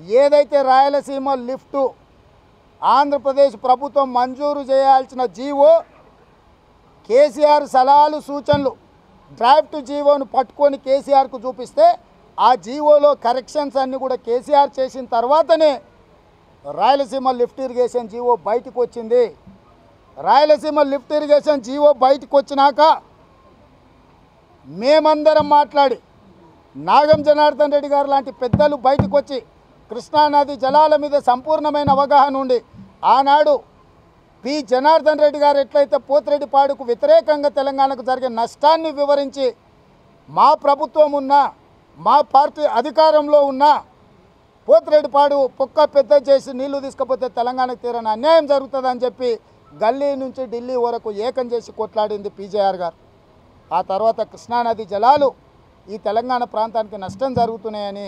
ఏదైతే రాయలసీమ లిఫ్టు ఆంధ్రప్రదేశ్ ప్రభుత్వం మంజూరు చేయాల్సిన జీవో కేసీఆర్ సలహాలు సూచనలు డ్రాఫ్ట్ జీవోను పట్టుకొని కేసీఆర్కు చూపిస్తే ఆ జీవోలో కరెక్షన్స్ అన్నీ కూడా కేసీఆర్ చేసిన తర్వాతనే రాయలసీమ లిఫ్ట్ ఇరిగేషన్ జీవో బయటకు వచ్చింది రాయలసీమ లిఫ్ట్ ఇరిగేషన్ జీవో బయటకు వచ్చినాక మేమందరం మాట్లాడి నాగం జనార్దన్ రెడ్డి గారు లాంటి పెద్దలు బయటకు వచ్చి కృష్ణానది జలాల మీద సంపూర్ణమైన అవగాహన ఉండి ఆనాడు పి జనార్దన్ రెడ్డి గారు ఎట్లయితే పోతిరెడ్డిపాడుకు వ్యతిరేకంగా తెలంగాణకు జరిగే నష్టాన్ని వివరించి మా ప్రభుత్వం ఉన్నా మా పార్టీ అధికారంలో ఉన్నా పోతిరెడ్డిపాడు పొక్క పెద్ద చేసి నీళ్లు తీసుకపోతే తెలంగాణకు తీరని అన్యాయం జరుగుతుందని చెప్పి గల్లీ నుంచి ఢిల్లీ వరకు ఏకం చేసి కొట్లాడింది పీజేఆర్ గారు ఆ తర్వాత కృష్ణానది జలాలు ఈ తెలంగాణ ప్రాంతానికి నష్టం జరుగుతున్నాయని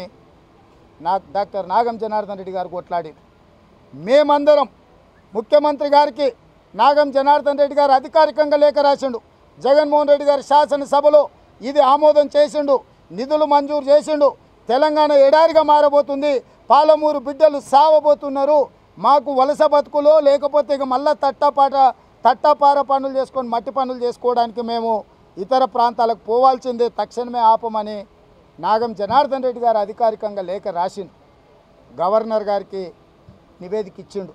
నా డాక్టర్ నాగం జనార్దన్ రెడ్డి గారు కొట్లాడి మేమందరం ముఖ్యమంత్రి గారికి నాగం జనార్దన్ రెడ్డి గారు అధికారికంగా లేఖ రాసిండు జగన్మోహన్ రెడ్డి గారు శాసనసభలో ఇది ఆమోదం చేసిండు నిధులు మంజూరు చేసిండు తెలంగాణ ఎడారిగా మారబోతుంది పాలమూరు బిడ్డలు సావబోతున్నారు మాకు వలస బతుకులో లేకపోతే ఇక మళ్ళా తట్టపాట తట్టపార పనులు చేసుకొని మట్టి పనులు చేసుకోవడానికి మేము ఇతర ప్రాంతాలకు పోవాల్సిందే తక్షణమే ఆపమని నాగం జనార్దన్ రెడ్డి గారు అధికారికంగా లేఖ రాసిండు గవర్నర్ గారికి నివేదిక ఇచ్చిండు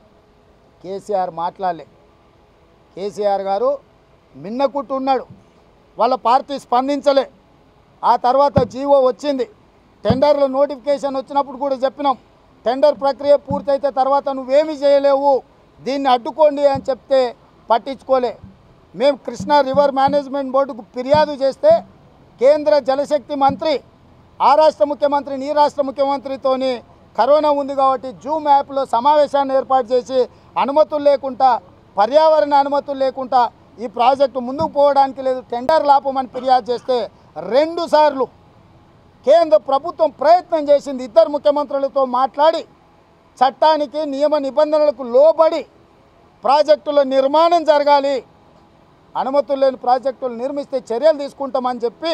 కేసీఆర్ మాట్లాడలే కేసీఆర్ గారు మిన్నకుట్టు ఉన్నాడు వాళ్ళ పార్టీ స్పందించలే ఆ తర్వాత జీవో వచ్చింది టెండర్ల నోటిఫికేషన్ వచ్చినప్పుడు కూడా చెప్పినాం టెండర్ ప్రక్రియ పూర్తయితే తర్వాత నువ్వేమీ చేయలేవు దీన్ని అడ్డుకోండి అని చెప్తే పట్టించుకోలే మేము కృష్ణా రివర్ మేనేజ్మెంట్ బోర్డుకు ఫిర్యాదు చేస్తే కేంద్ర జలశక్తి మంత్రి ఆ రాష్ట్ర ముఖ్యమంత్రి నీ రాష్ట్ర ముఖ్యమంత్రితోని కరోనా ఉంది కాబట్టి జూమ్ యాప్లో సమావేశాన్ని ఏర్పాటు చేసి అనుమతులు లేకుండా పర్యావరణ అనుమతులు లేకుండా ఈ ప్రాజెక్టు ముందుకు పోవడానికి లేదు టెండర్ లాపమని ఫిర్యాదు చేస్తే రెండు సార్లు కేంద్ర ప్రభుత్వం ప్రయత్నం చేసింది ఇద్దరు ముఖ్యమంత్రులతో మాట్లాడి చట్టానికి నియమ నిబంధనలకు లోబడి ప్రాజెక్టుల నిర్మాణం జరగాలి అనుమతులు లేని ప్రాజెక్టులు నిర్మిస్తే చర్యలు తీసుకుంటామని చెప్పి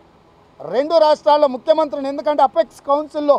రెండు రాష్ట్రాల ముఖ్యమంత్రిని ఎందుకంటే అపెక్స్ కౌన్సిల్లో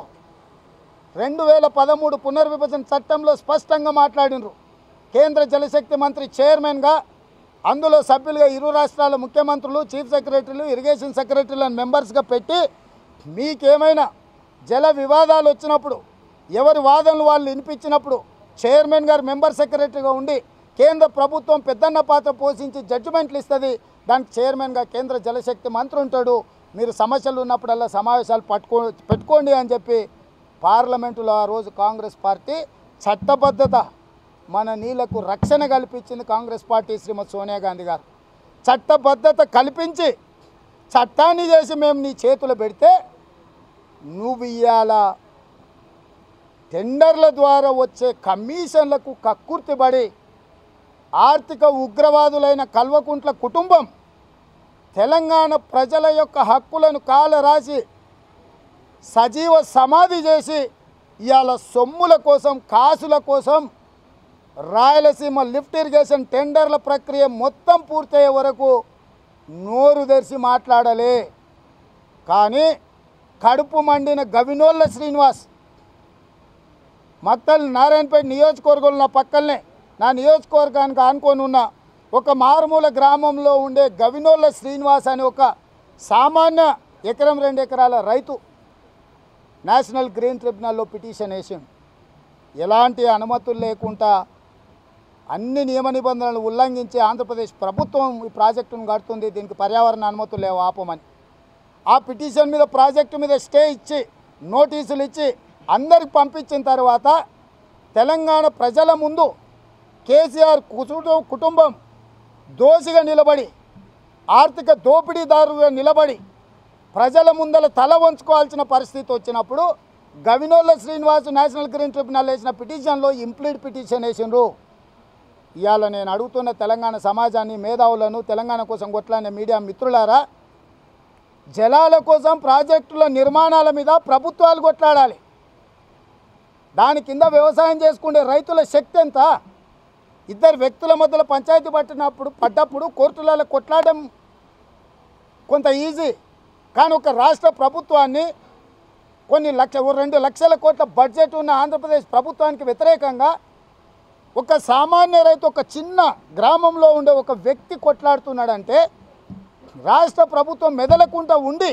రెండు వేల పదమూడు పునర్విభజన చట్టంలో స్పష్టంగా మాట్లాడినరు కేంద్ర జలశక్తి మంత్రి చైర్మన్గా అందులో సభ్యులుగా ఇరు రాష్ట్రాల ముఖ్యమంత్రులు చీఫ్ సెక్రటరీలు ఇరిగేషన్ సెక్రటరీలను మెంబర్స్గా పెట్టి మీకేమైనా జల వివాదాలు వచ్చినప్పుడు ఎవరి వాదనలు వాళ్ళు వినిపించినప్పుడు చైర్మన్ గారు మెంబర్ సెక్రటరీగా ఉండి కేంద్ర ప్రభుత్వం పెద్దన్న పాత్ర పోషించి జడ్జిమెంట్లు ఇస్తుంది దానికి చైర్మన్గా కేంద్ర జలశక్తి మంత్రి ఉంటాడు మీరు సమస్యలు ఉన్నప్పుడల్లా సమావేశాలు పట్టుకో పెట్టుకోండి అని చెప్పి పార్లమెంటులో ఆ రోజు కాంగ్రెస్ పార్టీ చట్టబద్ధత మన నీళ్లకు రక్షణ కల్పించింది కాంగ్రెస్ పార్టీ శ్రీమతి సోనియా గాంధీ గారు చట్టబద్ధత కల్పించి చట్టాన్ని చేసి మేము నీ చేతులు పెడితే నువ్వు ఇవాళ టెండర్ల ద్వారా వచ్చే కమిషన్లకు కక్కుర్తిపడి ఆర్థిక ఉగ్రవాదులైన కల్వకుంట్ల కుటుంబం తెలంగాణ ప్రజల యొక్క హక్కులను కాలరాసి సజీవ సమాధి చేసి ఇవాళ సొమ్ముల కోసం కాసుల కోసం రాయలసీమ లిఫ్ట్ ఇరిగేషన్ టెండర్ల ప్రక్రియ మొత్తం పూర్తయ్యే వరకు నోరు తెరిచి మాట్లాడలే కానీ కడుపు మండిన గవినోళ్ళ శ్రీనివాస్ మత్తల్ నారాయణపేట నియోజకవర్గంలో నా పక్కనే నా నియోజకవర్గానికి ఆనుకొని ఉన్న ఒక మారుమూల గ్రామంలో ఉండే గవినోళ్ళ శ్రీనివాస్ అనే ఒక సామాన్య ఎకరం రెండు ఎకరాల రైతు నేషనల్ గ్రీన్ ట్రిబ్యునల్లో పిటిషన్ వేసిండు ఎలాంటి అనుమతులు లేకుండా అన్ని నియమ నిబంధనలు ఉల్లంఘించి ఆంధ్రప్రదేశ్ ప్రభుత్వం ఈ ప్రాజెక్టును కడుతుంది దీనికి పర్యావరణ అనుమతులు లేవు ఆపమని ఆ పిటిషన్ మీద ప్రాజెక్టు మీద స్టే ఇచ్చి నోటీసులు ఇచ్చి అందరికి పంపించిన తర్వాత తెలంగాణ ప్రజల ముందు కేసీఆర్ కుటుంబం కుటుంబం దోషిగా నిలబడి ఆర్థిక దోపిడీదారుగా నిలబడి ప్రజల ముందల తల వంచుకోవాల్సిన పరిస్థితి వచ్చినప్పుడు Gavinolla Srinivas National Green Tribunal వేసిన పిటిషన్లో ఇంప్లీడ్ పిటిషన్ వేసిండ్రు ఇవాళ నేను అడుగుతున్న తెలంగాణ సమాజాన్ని మేధావులను తెలంగాణ కోసం కొట్లాడిన మీడియా మిత్రులారా జలాల కోసం ప్రాజెక్టుల నిర్మాణాల మీద ప్రభుత్వాలు కొట్లాడాలి దాని కింద వ్యవసాయం చేసుకునే రైతుల శక్తి ఎంత ఇద్దరు వ్యక్తుల మధ్యలో పంచాయతీ పట్టినప్పుడు పడ్డప్పుడు కోర్టులలో కొట్లాడడం కొంత ఈజీ కానీ ఒక రాష్ట్ర ప్రభుత్వాన్ని కొన్ని లక్ష ఓ రెండు లక్షల కోట్ల బడ్జెట్ ఉన్న ఆంధ్రప్రదేశ్ ప్రభుత్వానికి వ్యతిరేకంగా ఒక సామాన్య రైతు ఒక చిన్న గ్రామంలో ఉండే ఒక వ్యక్తి కొట్లాడుతున్నాడంటే రాష్ట్ర ప్రభుత్వం మెదలకుండా ఉండి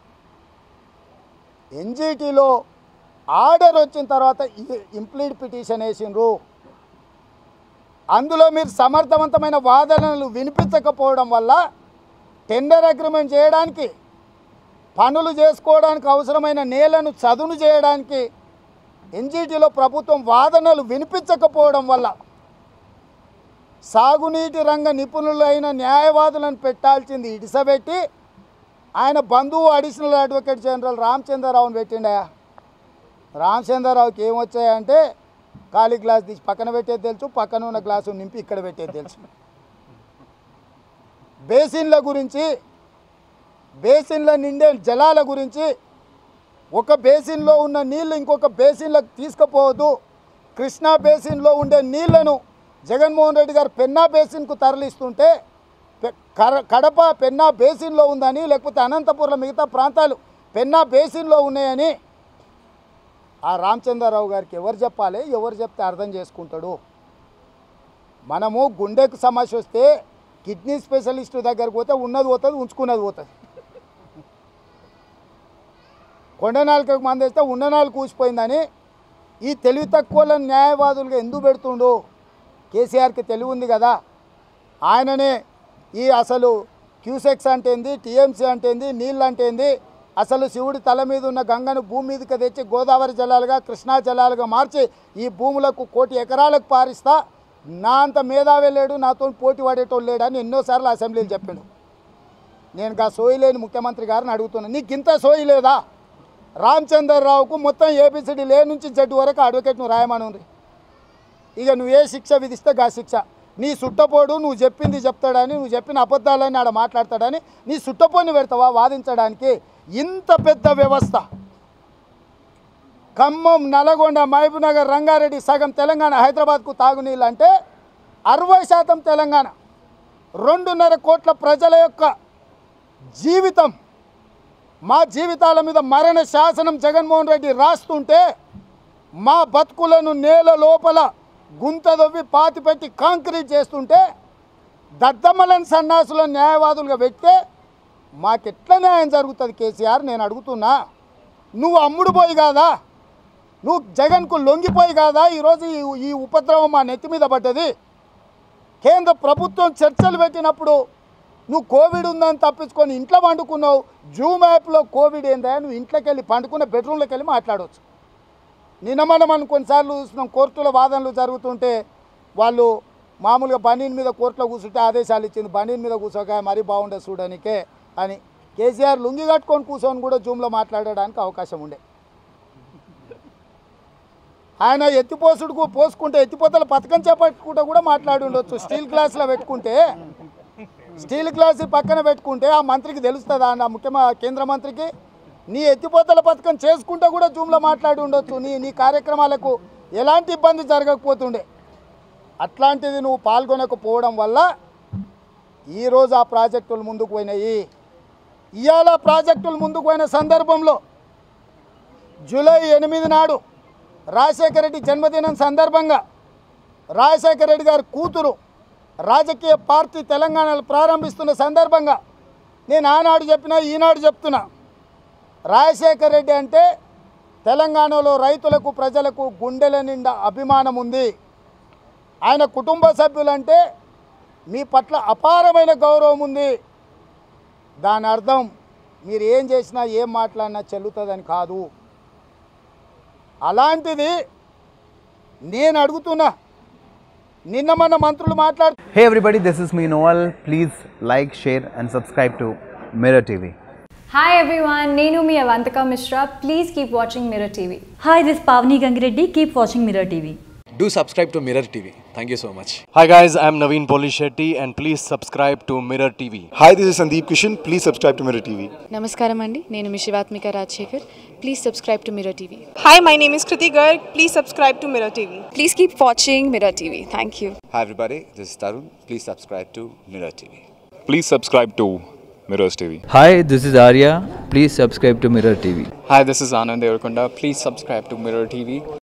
ఎన్జిటిలో ఆర్డర్ వచ్చిన తర్వాత ఇంప్లీడ్ పిటిషన్ వేసిండ్రు అందులో మీరు సమర్థవంతమైన వాదనలు వినిపించకపోవడం వల్ల టెండర్ అగ్రిమెంట్ చేయడానికి పనులు చేసుకోవడానికి అవసరమైన నేలను చదును చేయడానికి ఎన్జిటిలో ప్రభుత్వం వాదనలు వినిపించకపోవడం వల్ల సాగునీటి రంగ నిపుణులైన న్యాయవాదులను పెట్టాల్సింది ఇడిసబెట్టి ఆయన బంధువు అడిషనల్ అడ్వకేట్ జనరల్ రామచంద్రరావుని పెట్టిండా రామచంద్రరావుకి ఏమొచ్చాయంటే ఖాళీ గ్లాస్ తీసి పక్కన పెట్టేది తెలుసు పక్కన ఉన్న గ్లాసు నింపి ఇక్కడ పెట్టేది తెలుసు బేసిన్ల గురించి బేసిన్ల నిండే జలాల గురించి ఒక బేసిన్లో ఉన్న నీళ్లు ఇంకొక బేసిన్లకు తీసుకుపోవద్దు కృష్ణా బేసిన్లో ఉండే నీళ్లను జగన్మోహన్ రెడ్డి గారు పెన్నా బేసిన్కు తరలిస్తుంటే పె- కర- కడప పెన్నా బేసిన్లో ఉందని లేకపోతే అనంతపురం మిగతా ప్రాంతాలు పెన్నా బేసిన్లో ఉన్నాయని ఆ రామచంద్రరావు గారికి ఎవరు చెప్పాలి ఎవరు చెప్తే అర్థం చేసుకుంటాడు మనము గుండెకు సమస్య వస్తే కిడ్నీ స్పెషలిస్ట్ దగ్గరకు పోతే ఉన్నది పోతుంది ఉంచుకున్నది పోతుంది కొండ నాలుకకు మందేస్తే ఉన్న నాలుగు కూసిపోయిందని ఈ తెలివి తక్కువ న్యాయవాదులుగా ఎందుకు పెడుతుండు కేసీఆర్కి తెలివి ఉంది కదా ఆయననే ఈ అసలు క్యూసెక్స్ అంటే ఏంది టీఎంసీ అంటే ఏంది నీళ్ళు అంటే ఏంది అసలు శివుడి తల మీద ఉన్న గంగను భూమి మీదకి తెచ్చి గోదావరి జలాలుగా కృష్ణా జలాలుగా మార్చి ఈ భూములకు కోటి ఎకరాలకు పారిస్తా నా అంత మేధావి లేడు నాతో పోటీ పడేటోళ్ళు లేడని ఎన్నోసార్లు అసెంబ్లీలు చెప్పిండు నేను గా సోయి లేని ముఖ్యమంత్రి గారిని అడుగుతున్నా నీకు ఇంత సోయి లేదా రామచంద్రరావుకు మొత్తం ఏబిసిడి లే నుంచి జడ్డు వరకు అడ్వకేట్ నువ్వు రాయమని ఉంది ఇక నువ్వు ఏ శిక్ష విధిస్తే గా శిక్ష నీ సుట్టపోడు నువ్వు చెప్పింది చెప్తాడని నువ్వు చెప్పిన అబద్ధాలని ఆడ మాట్లాడతాడని నీ సుట్టపోని పెడతావా వాదించడానికి ఇంత పెద్ద వ్యవస్థ ఖమ్మం నల్గొండ మహబూబ్నగర్ రంగారెడ్డి సగం తెలంగాణ హైదరాబాద్కు తాగునీళ్ళు అంటే అరవై శాతం తెలంగాణ రెండున్నర కోట్ల ప్రజల యొక్క జీవితం మా జీవితాల మీద మరణ శాసనం జగన్మోహన్ రెడ్డి రాస్తుంటే మా బతుకులను నేల లోపల గుంత దొవ్వి పాతిపెట్టి కాంక్రీట్ చేస్తుంటే దద్దమ్మలను సన్నాసులను న్యాయవాదులుగా పెడితే మాకెట్లా న్యాయం జరుగుతుంది కేసీఆర్ నేను అడుగుతున్నా నువ్వు అమ్ముడు పోయి కాదా నువ్వు జగన్కు లొంగిపోయి కాదా ఈరోజు ఈ ఈ ఉపద్రవం మా నెత్తి మీద పడ్డది కేంద్ర ప్రభుత్వం చర్చలు పెట్టినప్పుడు నువ్వు కోవిడ్ ఉందని తప్పించుకొని ఇంట్లో పండుకున్నావు జూమ్ యాప్లో కోవిడ్ ఏందా నువ్వు ఇంట్లోకి వెళ్ళి పండుకున్న బెడ్రూమ్లోకి వెళ్ళి మాట్లాడవచ్చు నిన్న మనం మనం కొన్నిసార్లు చూసినాం కోర్టుల వాదనలు జరుగుతుంటే వాళ్ళు మామూలుగా బనీన్ మీద కోర్టులో కూర్చుంటే ఆదేశాలు ఇచ్చింది బనీన్ మీద కూర్చోక మరీ బాగుండదు చూడడానికే అని కేసీఆర్ లుంగి కట్టుకొని కూర్చొని కూడా జూమ్లో మాట్లాడడానికి అవకాశం ఉండే ఆయన ఎత్తిపోసుడుకు పోసుకుంటే ఎత్తిపోతల పథకం చేపట్టుకుంటే కూడా మాట్లాడి ఉండొచ్చు స్టీల్ గ్లాసులో పెట్టుకుంటే స్టీల్ గ్లాస్ పక్కన పెట్టుకుంటే ఆ మంత్రికి తెలుస్తుందా ఆ ముఖ్యమ కేంద్ర మంత్రికి నీ ఎత్తిపోతల పథకం చేసుకుంటే కూడా జూమ్లో మాట్లాడి ఉండొచ్చు నీ నీ కార్యక్రమాలకు ఎలాంటి ఇబ్బంది జరగకపోతుండే అట్లాంటిది నువ్వు పాల్గొనకపోవడం వల్ల ఈరోజు ఆ ప్రాజెక్టులు ముందుకు పోయినాయి ఇవాళ ప్రాజెక్టులు ముందుకు పోయిన సందర్భంలో జూలై ఎనిమిది నాడు రాజశేఖర రెడ్డి జన్మదినం సందర్భంగా రాజశేఖర రెడ్డి గారి కూతురు రాజకీయ పార్టీ తెలంగాణలో ప్రారంభిస్తున్న సందర్భంగా నేను ఆనాడు చెప్పినా ఈనాడు చెప్తున్నా రాజశేఖర రెడ్డి అంటే తెలంగాణలో రైతులకు ప్రజలకు గుండెల నిండా అభిమానం ఉంది ఆయన కుటుంబ సభ్యులంటే మీ పట్ల అపారమైన గౌరవం ఉంది దాని అర్థం మీరు ఏం చేసినా ఏం మాట్లాడినా చెల్లుతుందని కాదు అలాంటిది నేను అడుగుతున్నా నిన్న మన మంత్రులు మాట్లాడు Hey everybody, this is me Noel. Please like, share, and subscribe to Mirror TV. Hi everyone, Nenu mi Avantika Mishra. Please keep watching Mirror TV. Hi, this is Pavni Gangireddy. Keep watching Mirror TV. Do subscribe to Mirror TV. Thank you so much. Hi guys, I'm Naveen Polishetty and please subscribe to Mirror TV. Hi, this is Sandeep Kishan. Please subscribe to Mirror TV. నమస్కారం అండి నేను మీ Shivathmika Rajasekhar please subscribe to Mirror TV Hi, my name is Kriti Garg. Please subscribe to Mirror TV. Please keep watching Mirror TV thank you Hi everybody, this is Tarun. Please subscribe to Mirror TV. Please subscribe to Mirrors TV. Hi, this is Arya. Please subscribe to Mirror TV. Hi, this is Anand Devarkonda. Please subscribe to Mirror TV.